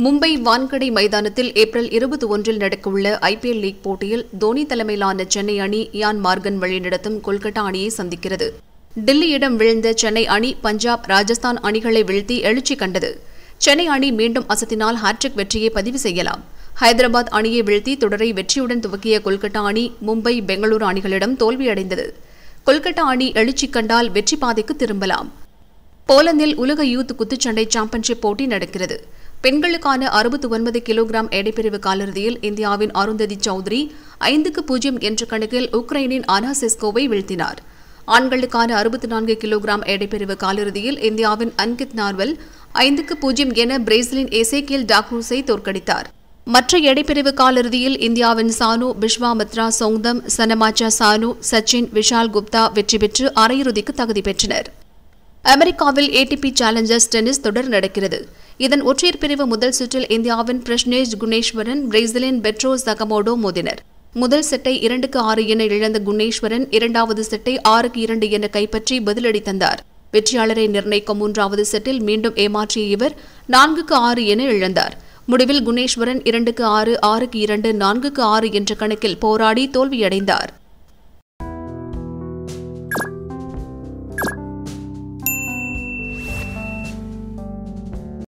மும்பை வான்கடை மைதானத்தில் ஏப்ரல் இருபத்தி ஒன்றில் நடக்கவுள்ள ஐபிஎல் லீக் போட்டியில் தோனி தலைமையிலான சென்னை அணி இயான் மார்கன் வழிநடத்தும் கொல்கத்தா அணியை சந்திக்கிறது டில்லியிடம் வீழ்ந்த சென்னை அணி பஞ்சாப் ராஜஸ்தான் அணிகளை வீழ்த்தி எழுச்சி கண்டது சென்னை அணி மீண்டும் அசத்தினால் ஹாட்ரிக் வெற்றியை பதிவு செய்யலாம் ஹைதராபாத் அணியை வீழ்த்தி தொடரை வெற்றியுடன் துவக்கிய கொல்கத்தா அணி மும்பை பெங்களூரு அணிகளிடம் தோல்வியடைந்தது கொல்கத்தா அணி எழுச்சி கண்டால் வெற்றி பாதைக்கு திரும்பலாம் போலந்தில் உலக யூத் குத்துச்சண்டை சாம்பியன்ஷிப் போட்டி நடக்கிறது பெண்களுக்கான அறுபத்தி ஒன்பது கிலோகிராம் எடைப்பிரிவு காலிறுதியில் இந்தியாவின் அருந்ததி சௌத்ரி ஐந்துக்கு பூஜ்ஜியம் என்ற கணக்கில் உக்ரைனின் அனா செஸ்கோவை வீழ்த்தினார் ஆண்களுக்கான அறுபத்தி நான்கு கிலோகிராம் எடைப்பிரிவு காலிறுதியில் இந்தியாவின் அன்கித் நார்வல் ஐந்துக்கு பூஜ்ஜியம் என பிரேசிலின் எசேக்கியல் டாக்ரூஸை தோற்கடித்தார் மற்ற எடைப்பிரிவு காலிறுதியில் இந்தியாவின் சானு பிஸ்வாமித்ரா சோங்தம் சனமாச்சா சானு சச்சின் விஷால் குப்தா வெற்றி பெற்று அரையிறுதிக்கு தகுதி பெற்றனர் அமெரிக்காவில் ஏடிபி சேலஞ்சர்ஸ் டென்னிஸ் தொடர் நடக்கிறது இதன் ஒற்றையர் பிரிவு முதல் சுற்றில் இந்தியாவின் பிரஷ்னேஷ் குணேஸ்வரன் பிரேசிலின் பெட்ரோ சகமோடோ மோதினர் முதல் செட்டை இரண்டுக்கு ஆறு என இழந்த குணேஸ்வரன் இரண்டாவது செட்டை ஆறுக்கு இரண்டு என கைப்பற்றி பதிலடி தந்தார் வெற்றியாளரை நிர்ணயிக்கும் மூன்றாவது செட்டில் மீண்டும் ஏமாற்றிய இவர் நான்குக்கு ஆறு என இழந்தார் முடிவில் குணேஸ்வரன் இரண்டுக்கு ஆறு ஆறுக்கு இரண்டு நான்குக்கு ஆறு என்ற கணக்கில் போராடி தோல்வியடைந்தார்